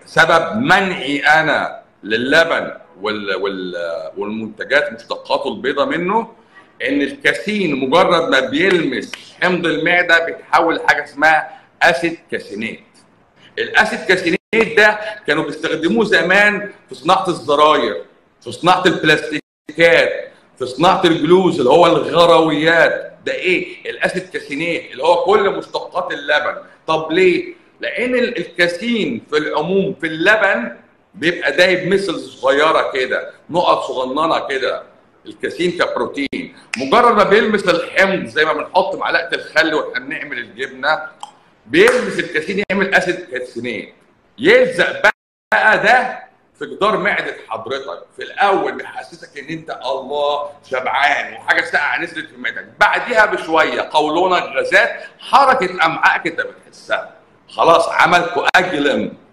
سبب منعي انا للبن وال وال والمنتجات مشتقاته البيضاء منه ان الكاسين مجرد ما بيلمس حمض المعده بيتحول لحاجه اسمها اسيد كاسينات الاسيد كاسينات ده كانوا بيستخدموه زمان في صناعه الزراير في صناعه البلاستيكات في صناعه الجلوز اللي هو الغرويات ده ايه الاسيد كاسينات اللي هو كل مشتقات اللبن طب ليه لان الكاسين في العموم في اللبن بيبقى دايب مثل صغيره كده نقط صغننه كده الكاسين كبروتين مجرد ما بيلمس الحمض زي ما بنحط معلقه الخل واحنا بنعمل الجبنه بيلمس الكاسين يعمل اسيد كاسينات يلزق بقى ده في جدار معده حضرتك في الاول بيحسسك ان انت الله شبعان وحاجه ساقعه نزلت في معدتك بعديها بشويه قولونك غازات حركه امعائك انت بتحسها خلاص عمل كواجلم